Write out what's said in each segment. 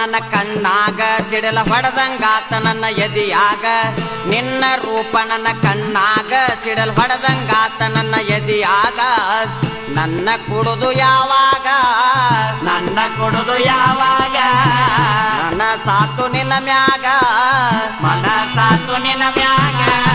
ನನ್ನ ಕಣ್ಣಾಗ ಸಿಡಲ ಹೊಡೆದಂಗಾತ ನನ್ನ ಎದಿಯಾಗ ನಿನ್ನ ರೂಪ ನನ್ನ ಕಣ್ಣಾಗ ಸಿಡಲ್ ಹೊಡೆದಂಗಾತ ನನ್ನ ಎದಿಯಾಗ ನನ್ನ ಕುಡುದು ಯಾವಾಗ ನನ್ನ ಕೊಡುದು ಯಾವಾಗ ನನ್ನ ಸಾತು ನಿನ್ನ ಮ್ಯಾಗ ಮನಸಾತು ನಿನ್ನ ಮ್ಯಾಗ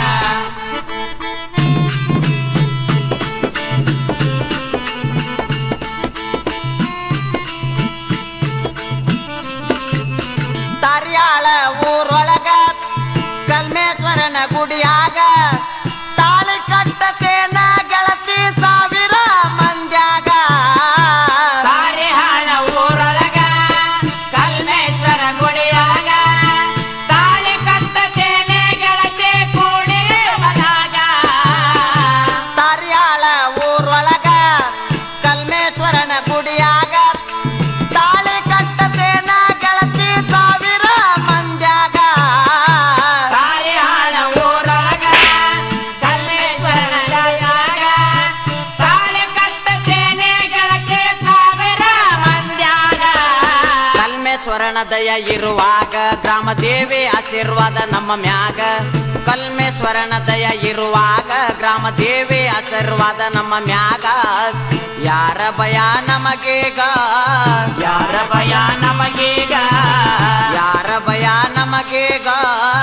ತಾರ್ಯಾಳ ಊರೊಳಗ ಕಲ್ಮೇಶ್ವರನ ಗುಡಿಯಾಗ ತಾಳಿ ಕಟ್ಟತೇನ ಗೆಳತಿ ಸಾವಿರ ಮಂದ್ಯಾಗ ತಾರಿ ಹಾಳ ಊರೊಳಗ ಕಲ್ಮೇಶ್ವರ ಗುಡಿಯಾಗ ತಾಳಿ ಕಟ್ಟತೇನೆ ಗೆಳತಿ ಕೂಡಿ ಮನಾಗ ತಾರ್ಯಾಳ ಊರೊಳಗ ಕಲ್ಮೇಶ್ವರನ ಗುಡಿಯಾಗ ತಾಳಿ ಕಟ್ಟತೇನ ಗೆಳತಿ ಸಾವಿರ ಮಂದ್ಯಾಗ ತಾರಿ ಹಾಳ ಊರೊಳಗ ಕಲ್ಮೇಶ್ವರನ ಗುಡಿಯಾಗ ತಾಳಿ ಕಟ್ಟತೇನೆ ಗೆಳತಿ ಸಾವಿರ ಮಂದ್ಯಾಗ ಕಲ್ಮೇಶ್ವರನ ದಯ ಇರುವಾಗ ಗ್ರಾಮ ದೇವಿ ಆಶೀರ್ವಾದ ನಮ್ಮ ಮ್ಯಾಗ ಕಲ್ಮೇಶ್ವರನ ದಯ ಇರುವಾಗ ಗ್ರಾಮ ದೇವಿ ಆಶೀರ್ವಾದ ನಮ್ಮ ಮ್ಯಾಗ ಯಾರ ಭಯ ನಮಗೀಗ ಯಾರ ಭಯ ನಮಗೀಗ ಯಾರ ಭಯ ನಮಗೀಗ